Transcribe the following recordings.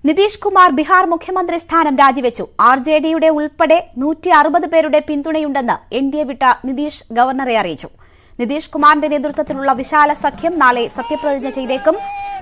നിതീഷ് കുമാർ ബീഹാർ മുഖ്യമന്ത്രി സ്ഥാനം രാജിവെച്ചു ആർ ജെ ഡിയുടെ ഉൾപ്പെടെ നൂറ്റി അറുപത് പേരുടെ പിന്തുണയുണ്ടെന്ന് എൻ ഡി എ വിട്ട നിതീഷ് ഗവർണറെ അറിയിച്ചു നിതീഷ് കുമാറിന്റെ നേതൃത്വത്തിലുള്ള വിശാല സഖ്യം നാളെ സത്യപ്രതിജ്ഞ ചെയ്തേക്കും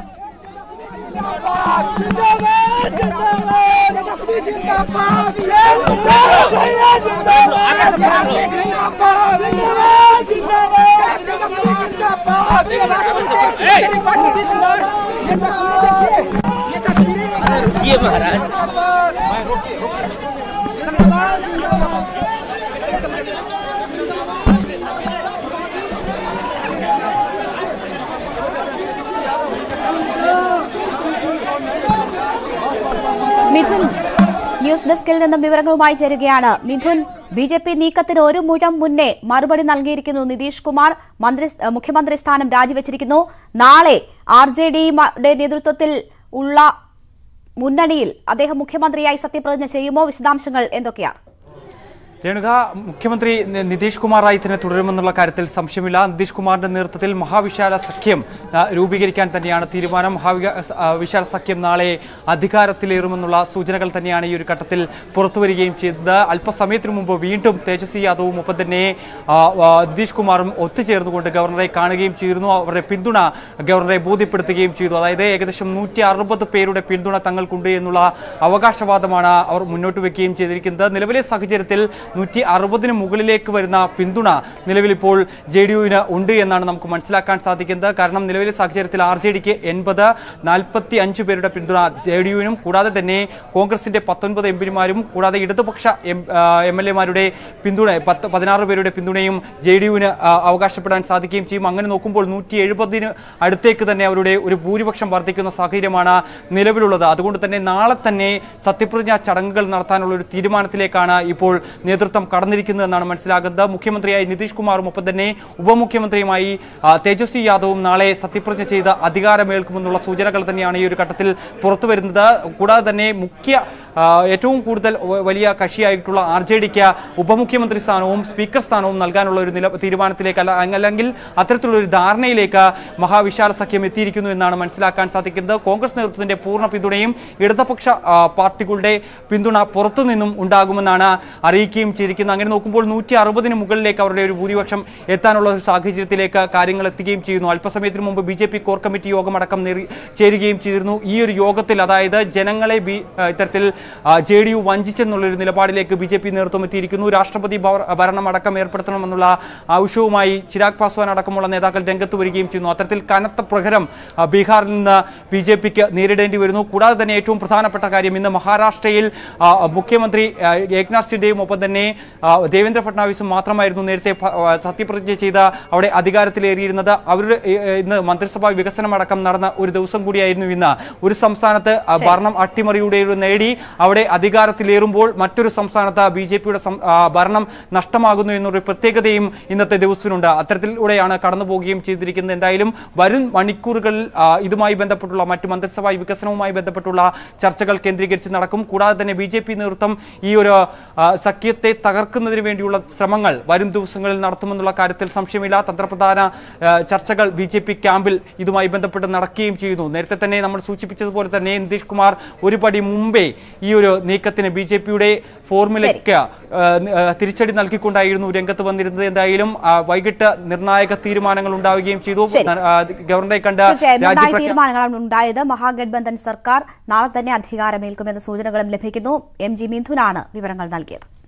ये महाराज മിഥുൻ ന്യൂസ് ഡെസ്കിൽ നിന്നും വിവരങ്ങളുമായി ചേരുകയാണ് മിഥുൻ ബി ജെ പി നീക്കത്തിന് ഒരു മുഴം മുന്നേ മറുപടി നൽകിയിരിക്കുന്നു നിതീഷ് കുമാർ മന്ത്രി മുഖ്യമന്ത്രി സ്ഥാനം രാജിവെച്ചിരിക്കുന്നു നാളെ ആർ ജെ ഡിയുടെ നേതൃത്വത്തിൽ ഉള്ള മുന്നണിയിൽ അദ്ദേഹം മുഖ്യമന്ത്രിയായി സത്യപ്രതിജ്ഞ ചെയ്യുമോ വിശദാംശങ്ങൾ എന്തൊക്കെയാണ് രേണുക മുഖ്യമന്ത്രി നി- നിതീഷ് കുമാറായി തന്നെ തുടരുമെന്നുള്ള കാര്യത്തിൽ സംശയമില്ല നിതീഷ് കുമാറിന്റെ നേതൃത്വത്തിൽ മഹാവിശാല സഖ്യം ആ, രൂപീകരിക്കാൻ തന്നെയാണ് തീരുമാനം മഹാവിക- ആ, വിശാല സഖ്യം നാളെ അധികാരത്തിലേറുമെന്നുള്ള സൂചനകൾ തന്നെയാണ് ഈ ഒരു ഘട്ടത്തിൽ പുറത്തുവരികയും ചെയ്തത് അല്പസമയത്തിനു മുമ്പ് വീണ്ടും തേജസ്വി യാദവും ഒപ്പം തന്നെ ആ, ആ, നിതീഷ് കുമാറും ഒത്തുചേർന്നുകൊണ്ട് ഗവർണറെ കാണുകയും ചെയ്തിരുന്നു അവരുടെ പിന്തുണ ഗവർണറെ ബോധ്യപ്പെടുത്തുകയും ചെയ്തു അതായത് ഏകദേശം നൂറ്റി അറുപത് പേരുടെ പിന്തുണ തങ്ങൾക്കുണ്ട് എന്നുള്ള അവകാശവാദമാണ് അവർ മുന്നോട്ട് വെക്കുകയും ചെയ്തിരിക്കുന്നത് നിലവിലെ സാഹചര്യത്തിൽ നൂറ്റി അറുപതിന് മുകളിലേക്ക് വരുന്ന പിന്തുണ നിലവിലിപ്പോൾ ജെ ഡി യുവിന് ഉണ്ട് എന്നാണ് നമുക്ക് മനസ്സിലാക്കാൻ സാധിക്കുന്നത് കാരണം നിലവിലെ സാഹചര്യത്തിൽ ആർ ജെ ഡിക്ക് എൺപത് നാൽപ്പത്തി അഞ്ച് പേരുടെ പിന്തുണ ജെ ഡി യുവിനും കൂടാതെ തന്നെ കോൺഗ്രസിന്റെ പത്തൊൻപത് എം പിമാരും കൂടാതെ ഇടതുപക്ഷ എം എൽ എമാരുടെ പിന്തുണ പത്ത് പതിനാറ് പേരുടെ പിന്തുണയും ജെ ഡി യുവിന് അവകാശപ്പെടാൻ സാധിക്കുകയും ചെയ്യും അങ്ങനെ നോക്കുമ്പോൾ നൂറ്റി എഴുപതിന് അടുത്തേക്ക് തന്നെ അവരുടെ ഒരു ഭൂരിപക്ഷം വർദ്ധിക്കുന്ന സാഹചര്യമാണ് നിലവിലുള്ളത് അതുകൊണ്ട് തന്നെ നാളെ തന്നെ സത്യപ്രതിജ്ഞാ ചടങ്ങുകൾ നടത്താനുള്ള ഒരു തീരുമാനത്തിലേക്കാണ് ഇപ്പോൾ നേതൃത്വം കടന്നിരിക്കുന്നത് എന്നാണ് മനസ്സിലാകുന്നത് മുഖ്യമന്ത്രിയായി നിതീഷ് കുമാറും ഒപ്പം തന്നെ ഉപമുഖ്യമന്ത്രിയുമായി ആ, തേജസ്വി യാദവും നാളെ സത്യപ്രതിജ്ഞ ചെയ്ത് അധികാരമേൽക്കുമെന്നുള്ള സൂചനകൾ തന്നെയാണ് ഈ ഒരു ഘട്ടത്തിൽ പുറത്തു വരുന്നത് കൂടാതെ തന്നെ മുഖ്യ ആ, ഏറ്റവും കൂടുതൽ വ- വലിയ കക്ഷിയായിട്ടുള്ള ആർ ജെ ഡിക്ക് ഉപമുഖ്യമന്ത്രി സ്ഥാനവും സ്പീക്കർ സ്ഥാനവും നൽകാനുള്ള ഒരു നില തീരുമാനത്തിലേക്ക് അല്ല അല്ലെങ്കിൽ അത്തരത്തിലുള്ള ഒരു ധാരണയിലേക്ക് മഹാവിശാല സഖ്യം എത്തിയിരിക്കുന്നു എന്നാണ് മനസ്സിലാക്കാൻ സാധിക്കുന്നത് കോൺഗ്രസ് നേതൃത്വത്തിന്റെ പൂർണ്ണ പിന്തുണയും ഇടതുപക്ഷ ആ, പാർട്ടികളുടെ പിന്തുണ പുറത്തു നിന്നും ഉണ്ടാകുമെന്നാണ് അറിയിക്കുകയും ചെയ്തിരിക്കുന്നത് അങ്ങനെ നോക്കുമ്പോൾ നൂറ്റി അറുപതിന് മുകളിലേക്ക് അവരുടെ ഒരു ഭൂരിപക്ഷം എത്താനുള്ള ഒരു സാഹചര്യത്തിലേക്ക് കാര്യങ്ങൾ എത്തുകയും ചെയ്യുന്നു അല്പസമയത്തിന് മുമ്പ് B J P core committee യോഗമടക്കം നേറി- ചേരുകയും ചെയ്തിരുന്നു ഈ ഒരു യോഗത്തിൽ അതായത് ജനങ്ങളെ ബി ആ, ഇത്തരത്തിൽ ജെ ഡി യു വഞ്ചിച്ചെന്നുള്ളൊരു നിലപാടിലേക്ക് ബി ജെ പി നേതൃത്വം എത്തിയിരിക്കുന്നു രാഷ്ട്രപതി ഭവ- ഭരണം അടക്കം ഏർപ്പെടുത്തണമെന്നുള്ള ആവശ്യവുമായി ചിരാഗ് പാസ്വാൻ അടക്കമുള്ള നേതാക്കൾ രംഗത്ത് വരികയും ചെയ്യുന്നു അത്തരത്തിൽ കനത്ത പ്രഹരം ആ, ബീഹാറിൽ നിന്ന് ബി ജെ പിക്ക് നേരിടേണ്ടി വരുന്നു കൂടാതെ തന്നെ ഏറ്റവും പ്രധാനപ്പെട്ട കാര്യം ഇന്ന് മഹാരാഷ്ട്രയിൽ ആ, മുഖ്യമന്ത്രി ആ, ഏക്നാഥ് ഷിൻഡെയും ഒപ്പം തന്നെ ആ, ദേവേന്ദ്ര ഫട്നാവിസും മാത്രമായിരുന്നു നേരത്തെ ഭ- ആ, സത്യപ്രതിജ്ഞ ചെയ്ത അവിടെ അധികാരത്തിലേറിയിരുന്നത് അവരുടെ ഏ, ഏ, ഇന്ന് മന്ത്രിസഭാ വികസനം അടക്കം നടന്ന ഒരു ദിവസം കൂടിയായിരുന്നു ഇന്ന് ഒരു സംസ്ഥാനത്ത് ആ, ഭരണം അട്ടിമറിയുടെ ഒരു നേടി അവിടെ അധികാരത്തിലേറുമ്പോൾ മറ്റൊരു സംസ്ഥാനത്ത് ബി ജെ പിയുടെ ഭരണം നഷ്ടമാകുന്നു എന്നൊരു പ്രത്യേകതയും ഇന്നത്തെ ദിവസത്തിനുണ്ട് അത്തരത്തിലൂടെയാണ് കടന്നു പോവുകയും ചെയ്തിരിക്കുന്നത് എന്തായാലും വരും മണിക്കൂറുകളിൽ ആ, ഇതുമായി ബന്ധപ്പെട്ടുള്ള മറ്റു മന്ത്രിസഭാ വികസനവുമായി ബന്ധപ്പെട്ടുള്ള ചർച്ചകൾ കേന്ദ്രീകരിച്ച് നടക്കും കൂടാതെ തന്നെ ബി ജെ പി നേതൃത്വം ഈ ഒരു ആ, സഖ്യത്തെ തകർക്കുന്നതിന് വേണ്ടിയുള്ള ശ്രമങ്ങൾ വരും ദിവസങ്ങളിൽ നടത്തുമെന്നുള്ള കാര്യത്തിൽ സംശയമില്ല തന്ത്രപ്രധാന ആ, ചർച്ചകൾ ബി ജെ പി ക്യാമ്പിൽ ഇതുമായി ബന്ധപ്പെട്ട് നടക്കുകയും ചെയ്യുന്നു നേരത്തെ തന്നെ നമ്മൾ സൂചിപ്പിച്ചതുപോലെ തന്നെ നിതീഷ് കുമാർ ഒരു പടി മുമ്പേ ഈ ഒരു നീക്കത്തിന് ബി ജെ പിയുടെ ഫോർമുലയ്ക്ക് ആ, ആ, തിരിച്ചടി നൽകിക്കൊണ്ടായിരുന്നു രംഗത്ത് വന്നിരുന്നത് എന്തായാലും ആ, വൈകിട്ട് നിർണായക തീരുമാനങ്ങൾ ഉണ്ടാവുകയും ചെയ്തു ശരി. ആ, ഗവർണറെ കണ്ട് തീർച്ചയായും നിർണായക രാജ്യപ്രഖ്യാ- തീരുമാനങ്ങളാണ് ഉണ്ടായത് മഹാഗഡ്ബന്ധൻ സർക്കാർ നാളെ തന്നെ അധികാരമേൽക്കുമെന്ന സൂചനകളും ലഭിക്കുന്നു എം ജി മിഥുനാണ് വിവരങ്ങൾ നൽകിയത്